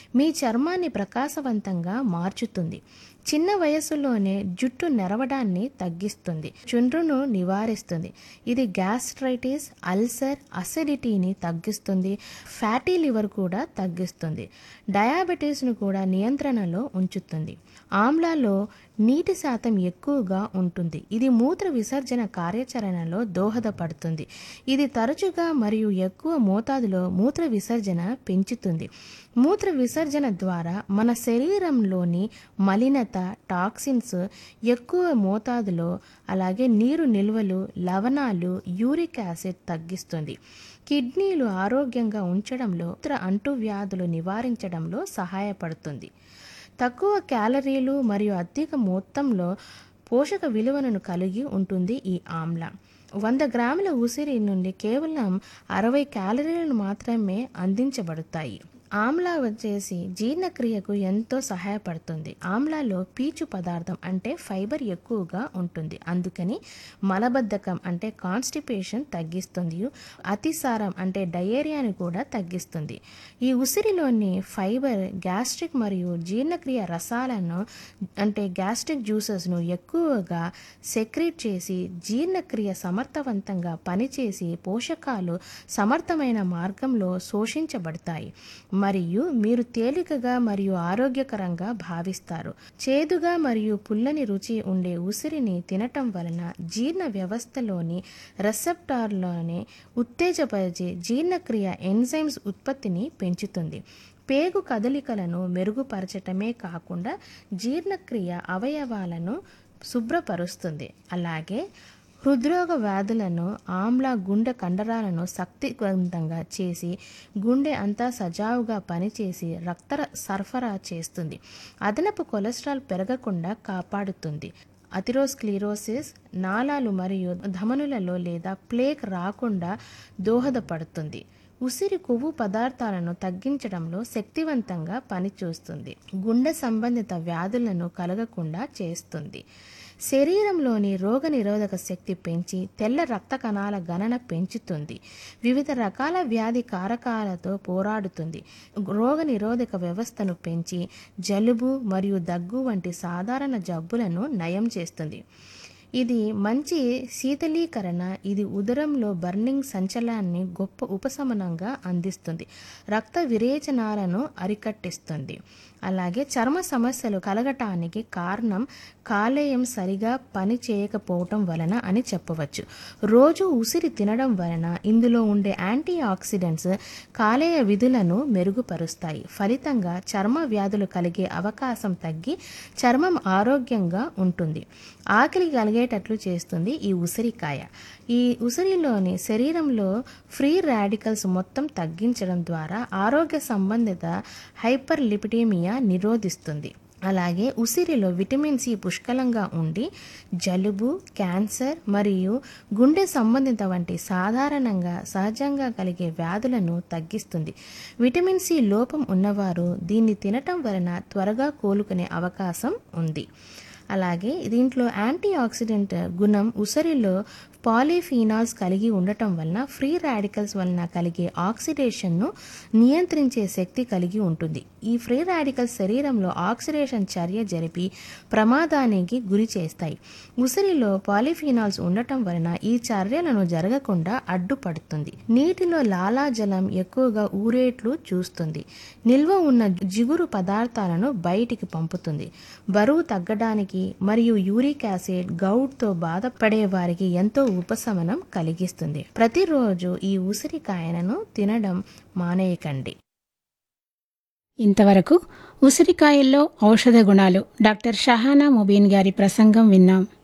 మీ చర్మాన్ని ప్రకాశవంతంగా మార్చుతుంది చిన్న వయసులోనే జుట్టు నెరవడాన్ని తగ్గిస్తుంది చుండ్రును నివారిస్తుంది ఇది గ్యాస్ట్రైటిస్ అల్సర్ అసిడిటీని తగ్గిస్తుంది ఫ్యాటీ లివర్ కూడా తగ్గిస్తుంది డయాబెటీస్ను కూడా నియంత్రణలో ఉంచుతుంది ఆమ్లాలో నీటి శాతం ఎక్కువగా ఉంటుంది ఇది మూత్ర విసర్జన కార్యాచరణలో దోహదపడుతుంది ఇది తరచుగా మరియు ఎక్కువ మోతాదులో మూత్ర విసర్జన పెంచుతుంది మూత్ర విసర్జన ద్వారా మన శరీరంలోని మలినత టాక్సిన్స్ ఎక్కువ మోతాదులో అలాగే నీరు నిల్వలు లవణాలు యూరిక్ యాసిడ్ తగ్గిస్తుంది కిడ్నీలు ఆరోగ్యంగా ఉంచడంలో ఇతర అంటువ్యాధులు నివారించడంలో సహాయపడుతుంది తక్కువ క్యాలరీలు మరియు అధిక మొత్తంలో పోషక విలువలను కలిగి ఉంటుంది ఈ ఆమ్ల వంద గ్రాముల ఉసిరి నుండి కేవలం అరవై క్యాలరీలను మాత్రమే అందించబడతాయి ఆమ్లా వచ్చేసి జీర్ణక్రియకు ఎంతో సహాయపడుతుంది ఆమ్లాలో పీచు పదార్థం అంటే ఫైబర్ ఎక్కువగా ఉంటుంది అందుకని మలబద్ధకం అంటే కాన్స్టిపేషన్ తగ్గిస్తుంది అతిసారం అంటే డయేరియాని కూడా తగ్గిస్తుంది ఈ ఉసిరిలోని ఫైబర్ గ్యాస్ట్రిక్ మరియు జీర్ణక్రియ రసాలను అంటే గ్యాస్ట్రిక్ జ్యూసెస్ను ఎక్కువగా సెక్రేట్ చేసి జీర్ణక్రియ సమర్థవంతంగా పనిచేసి పోషకాలు సమర్థమైన మార్గంలో శోషించబడతాయి మరియు మీరు తేలికగా మరియు ఆరోగ్యకరంగా భావిస్తారు చేదుగా మరియు పుల్లని రుచి ఉండే ఉసిరిని తినటం వలన జీర్ణ వ్యవస్థలోని రెసెప్టార్లోనే ఉత్తేజపరిచి జీర్ణక్రియ ఎంజైమ్స్ ఉత్పత్తిని పెంచుతుంది పేగు కదలికలను మెరుగుపరచటమే కాకుండా జీర్ణక్రియ అవయవాలను శుభ్రపరుస్తుంది అలాగే హృద్రోగ వ్యాధులను ఆమ్ల గుండె కండరాలను శక్తివంతంగా చేసి గుండె అంతా సజావుగా పనిచేసి రక్త సరఫరా చేస్తుంది అదనపు కొలెస్ట్రాల్ పెరగకుండా కాపాడుతుంది అథిరోస్క్లీరోసిస్ నాళాలు మరియు ధమనులలో లేదా ప్లేక్ రాకుండా దోహదపడుతుంది ఉసిరి కొవ్వు పదార్థాలను తగ్గించడంలో శక్తివంతంగా పనిచేస్తుంది గుండె సంబంధిత వ్యాధులను కలగకుండా చేస్తుంది శరీరంలోని రోగనిరోధక శక్తి పెంచి తెల్ల రక్త కణాల గణన పెంచుతుంది వివిధ రకాల వ్యాధి కారకాలతో పోరాడుతుంది రోగనిరోధక వ్యవస్థను పెంచి జలుబు మరియు దగ్గు వంటి సాధారణ జబ్బులను నయం చేస్తుంది ఇది మంచి శీతలీకరణ ఇది ఉదరంలో బర్నింగ్ సంచలనాన్ని గొప్ప ఉపశమనంగా అందిస్తుంది రక్త విరేచనాలను అరికట్టిస్తుంది అలాగే చర్మ సమస్యలు కలగటానికి కారణం కాలేయం సరిగా పని చేయకపోవటం వలన అని చెప్పవచ్చు రోజు ఉసిరి తినడం వలన ఇందులో ఉండే యాంటీ ఆక్సిడెంట్స్ కాలేయ విధులను మెరుగుపరుస్తాయి ఫలితంగా చర్మ వ్యాధులు కలిగే అవకాశం తగ్గి చర్మం ఆరోగ్యంగా ఉంటుంది ఆకలి కలిగేటట్లు చేస్తుంది ఈ ఉసిరికాయ ఈ ఉసిరిలోని శరీరంలో ఫ్రీ రాడికల్స్ మొత్తం తగ్గించడం ద్వారా ఆరోగ్య సంబంధిత హైపర్ లిపిడేమియా నిరోధిస్తుంది అలాగే ఉసిరిలో విటమిన్ సి పుష్కలంగా ఉండి జలుబు క్యాన్సర్ మరియు గుండె సంబంధిత వంటి సాధారణంగా సహజంగా కలిగే వ్యాధులను తగ్గిస్తుంది విటమిన్ సి లోపం ఉన్నవారు దీన్ని తినటం వలన త్వరగా కోలుకునే అవకాశం ఉంది అలాగే దీంట్లో యాంటీ ఆక్సిడెంట్ గుణం ఉసిరిలో పాలిఫీనాల్స్ కలిగి ఉండటం వలన ఫ్రీ రాడికల్స్ వలన కలిగే ఆక్సిడేషన్ను నియంత్రించే శక్తి కలిగి ఉంటుంది ఈ ఫ్రీ రాడికల్స్ శరీరంలో ఆక్సిడేషన్ చర్య జరిపి ప్రమాదానికి గురి చేస్తాయి ఉసిరిలో పాలిఫీనాల్స్ ఉండటం వలన ఈ చర్యలను జరగకుండా అడ్డుపడుతుంది నీటిలో లాలాజలం ఎక్కువగా ఊరేట్లు చూస్తుంది నిల్వ ఉన్న జిగురు పదార్థాలను బయటికి పంపుతుంది బరువు తగ్గడానికి మరియు యూరిక్ యాసిడ్ గౌట్తో బాధపడే వారికి ఎంతో ఉపశమనం కలిగిస్తుంది ప్రతిరోజు ఈ ఉసిరికాయలను తినడం మానేయకండి ఇంతవరకు ఉసిరికాయల్లో ఔషధ గుణాలు డాక్టర్ షహానా ముబీన్ గారి ప్రసంగం విన్నాం